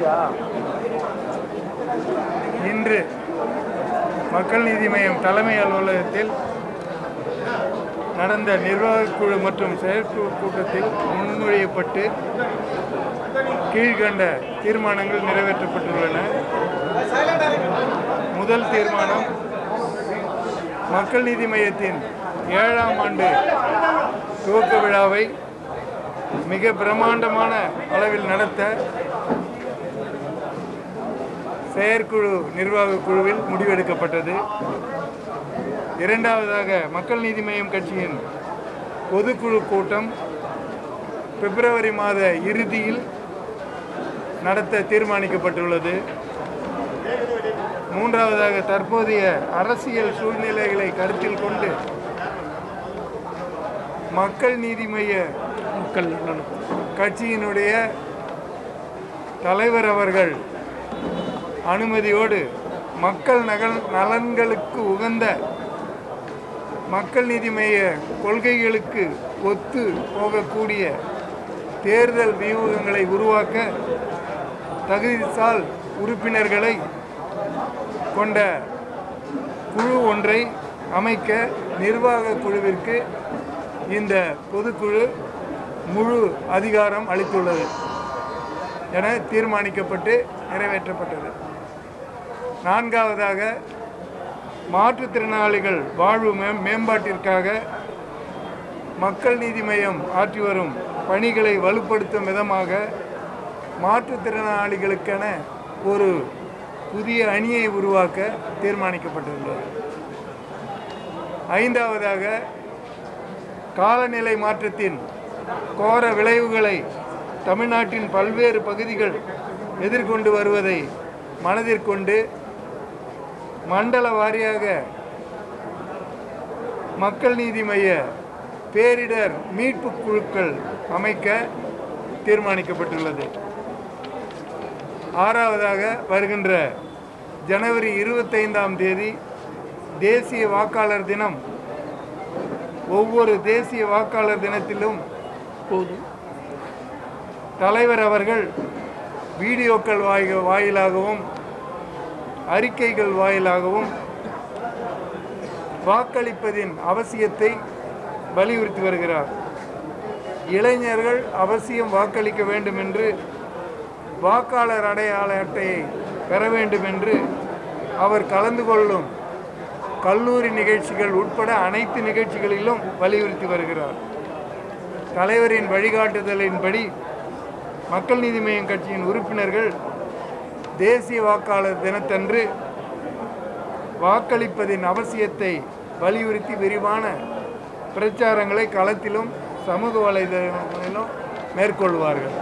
இன்று மக்கள் நீதி மய்யம் தலைமை அலுவலகத்தில் நடந்த நிர்வாகக் குழு மற்றும் செயற்குழு கூட்டத்தில் முன்மொழியப்பட்டு கீழ்கண்ட தீர்மானங்கள் நிறைவேற்றப்பட்டுள்ளன முதல் தீர்மானம் மக்கள் நீதி மையத்தின் ஏழாம் ஆண்டு துவக்க விழாவை மிக பிரம்மாண்டமான அளவில் நடத்த செயற்குழு நிர்வாக குழுவில் முடிவெடுக்கப்பட்டது இரண்டாவதாக மக்கள் நீதி மய்யம் கட்சியின் பொதுக்குழு கூட்டம் பிப்ரவரி மாத இறுதியில் நடத்த தீர்மானிக்கப்பட்டுள்ளது மூன்றாவதாக தற்போதைய அரசியல் சூழ்நிலைகளை கருத்தில் கொண்டு மக்கள் நீதி மைய மக்கள் நலன். கட்சியினுடைய தலைவர் அவர்கள் அனுமதியோடு மக்கள் நகல் நலன்களுக்கு உகந்த மக்கள் நீதி மைய கொள்கைகளுக்கு ஒத்து போகக்கூடிய தேர்தல் வியூகங்களை உருவாக்க தகுதிசால் உறுப்பினர்களை கொண்ட குழு ஒன்றை அமைக்க நிர்வாக குழுவிற்கு இந்த பொதுக்குழு முழு அதிகாரம் அளித்துள்ளது என தீர்மானிக்கப்பட்டு நிறைவேற்றப்பட்டது நான்காவதாக மாற்றுத்திறனாளிகள் வாழ்வு மே மேம்பாட்டிற்காக மக்கள் நீதி மையம் ஆற்றி வரும் பணிகளை வலுப்படுத்தும் விதமாக மாற்றுத்திறனாளிகளுக்கென ஒரு புதிய அணியை உருவாக்க தீர்மானிக்கப்பட்டுள்ளது ஐந்தாவதாக காலநிலை மாற்றத்தின் கோர விளைவுகளை தமிழ்நாட்டின் பல்வேறு பகுதிகள் எதிர்கொண்டு வருவதை மனதிற்கொண்டு மண்டல வாரியாக மக்கள் நீதி மைய பேரிடர் மீட்பு குழுக்கள் அமைக்க தீர்மானிக்கப்பட்டுள்ளது ஆறாவதாக வருகின்ற ஜனவரி இருபத்தைந்தாம் தேதி தேசிய வாக்காளர் தினம் ஒவ்வொரு தேசிய வாக்காளர் தினத்திலும் போதும் தலைவர் அவர்கள் வீடியோக்கள் வாய் வாயிலாகவும் அறிக்கைகள் வாயிலாகவும் வாக்களிப்பதின் அவசியத்தை வலியுறுத்தி வருகிறார் இளைஞர்கள் அவசியம் வாக்களிக்க வேண்டும் என்று வாக்காளர் அடையாள அட்டையை பெற வேண்டும் என்று அவர் கலந்து கொள்ளும் கல்லூரி நிகழ்ச்சிகள் உட்பட அனைத்து நிகழ்ச்சிகளிலும் வலியுறுத்தி வருகிறார் தலைவரின் வழிகாட்டுதலின்படி மக்கள் நீதி மய்யம் கட்சியின் உறுப்பினர்கள் தேசிய வாக்காளர் தினத்தன்று வாக்களிப்பதின் அவசியத்தை வலியுறுத்தி விரிவான பிரச்சாரங்களை களத்திலும் சமூக வலைதளங்களிலும் மேற்கொள்வார்கள்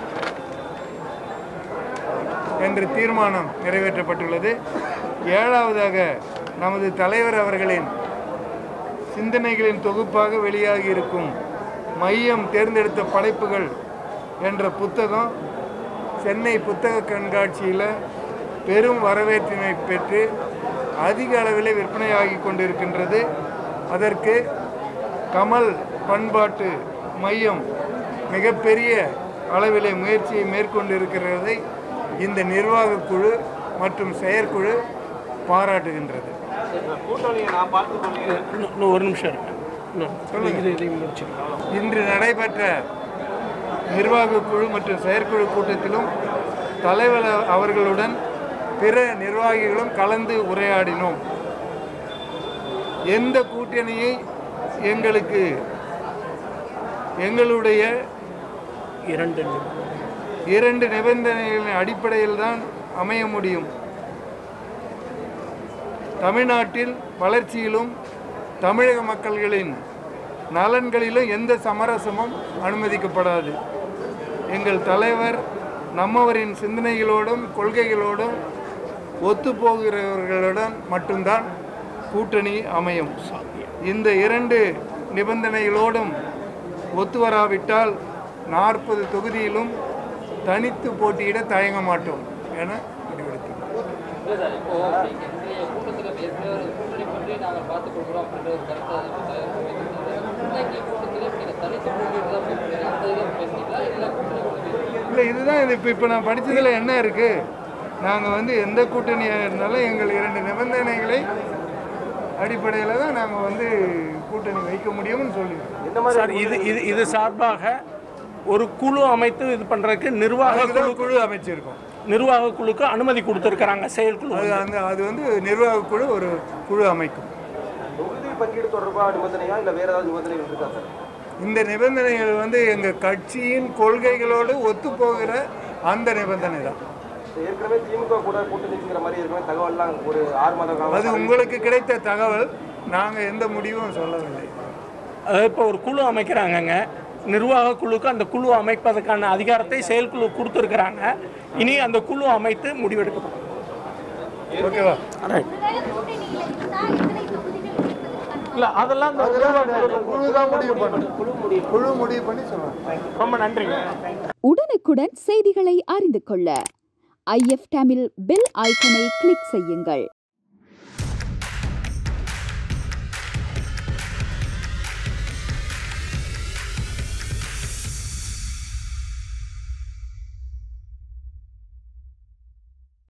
என்று தீர்மானம் நிறைவேற்றப்பட்டுள்ளது ஏழாவதாக நமது தலைவர் அவர்களின் சிந்தனைகளின் தொகுப்பாக வெளியாகி இருக்கும் மையம் தேர்ந்தெடுத்த படைப்புகள் என்ற புத்தகம் சென்னை புத்தக கண்காட்சியில் பெரும் வரவேற்பினை பெற்று அதிக அளவில் விற்பனையாகி கொண்டிருக்கின்றது அதற்கு கமல் பண்பாட்டு மையம் மிகப்பெரிய அளவிலே முயற்சியை மேற்கொண்டிருக்கிறதை இந்த நிர்வாகக் குழு மற்றும் செயற்குழு பாராட்டுகின்றது கூட்டணியை நான் பார்த்துக் கொள்கிறேன் இன்னும் இன்னும் ஒரு நிமிஷம் இருக்கு இன்னும் சொல்லுங்க. இது இதையும் முடிச்சுக்கலாம் இன்று நடைபெற்ற நிர்வாகக் குழு மற்றும் செயற்குழு கூட்டத்திலும் தலைவர் அவர்களுடன் பிற நிர்வாகிகளும் கலந்து உரையாடினோம் எந்த கூட்டணியை எங்களுக்கு எங்களுடைய இரண்டு நிமிடம். இரண்டு நிபந்தனைகளின் அடிப்படையில் தான் அமைய முடியும் தமிழ்நாட்டில் வளர்ச்சியிலும் தமிழக மக்கள்களின் நலன்களிலும் எந்த சமரசமும் அனுமதிக்கப்படாது எங்கள் தலைவர் நம்மவரின் சிந்தனைகளோடும் கொள்கைகளோடும் ஒத்துப்போகிறவர்களுடன் மட்டும்தான் கூட்டணி அமையும் இந்த இரண்டு நிபந்தனைகளோடும் ஒத்து வராவிட்டால் நாற்பது தொகுதியிலும் தனித்து போட்டியிட தயங்க மாட்டோம் என முடிவெடுத்தோம் இல்லை சார் இப்போ நீங்க இன்றைய கூட்டத்தில் ஏற்கனவே ஒரு கூட்டணி பற்றி நாங்கள் பார்த்துக் கொள்கிறோம் அப்படின்ற ஒரு கருத்தை வந்து தலைவர் சொல்லியிருந்தாரு. இன்னைக்கு கூட்டத்தில் நீங்கள் தனித்து போட்டிட்டு தான் பேசுறீங்க அந்த இதை பேசுறீங்களா இல்லை கூட்டணி கொள்கை இல்லை இதுதான் இது இப்போ இப்போ நான் படித்ததில் என்ன இருக்குது நாங்கள் வந்து எந்த கூட்டணியாக இருந்தாலும் எங்கள் இரண்டு நிபந்தனைகளை அடிப்படையில் தான் நாங்கள் வந்து கூட்டணி வைக்க முடியும்னு சொல்லியிருக்கோம் சார் இது இது இது சார்பாக ஒரு குழு அமைத்து இது பண்ணுறதுக்கு நிர்வாக அதுக்கு குழு தான் குழு அமைச்சிருக்கோம் நிர்வாக குழுக்கு அனுமதி கொடுத்துருக்குறாங்க செயற்குழு அது அந்த அது வந்து நிர்வாக குழு ஒரு குழு அமைக்கும் தொகுதி பங்கீடு தொடர்பாக நிபந்தனையா இல்லை வேற ஏதாவது நிபந்தனைகள் இருக்கா சார் இந்த நிபந்தனைகள் வந்து எங்கள் கட்சியின் கொள்கைகளோடு ஒத்துப்போகிற அந்த நிபந்தனை தான் ஏற்கனவே திமுக கூட கூட்டணிங்கிற மாதிரி ஏற்கனவே தகவல்லாம் ஒரு ஆறு மாத காலம் அது உங்களுக்கு கிடைத்த தகவல் நாங்கள் எந்த முடிவும் சொல்லவில்லை அதாவது இப்போ ஒரு குழு அமைக்கிறாங்கங்க நிர்வாக குழுக்கு அந்த குழு அமைப்பதற்கான அதிகாரத்தை செயற்குழு கொடுத்துருக்குறாங்க இனி அந்த குழு அமைத்து முடிவெடுக்கப்படும் ஓகேவா ஒருவேளை கூட்டணியில இருந்தா எத்தனை தொகுதிகள் இருப்பதற்கான இல்லை அதெல்லாம் இந்த நிர்வாக குழு குழு தான் முடிவு பண்ணணும் குழு முடிவு பண்ணி சொல்லணும் ரொம்ப நன்றிங்க உடனுக்குடன் செய்திகளை அறிந்து கொள்ள ஐஎஃப் தமிழ் பெல் ஐக்கனை கிளிக் செய்யுங்கள்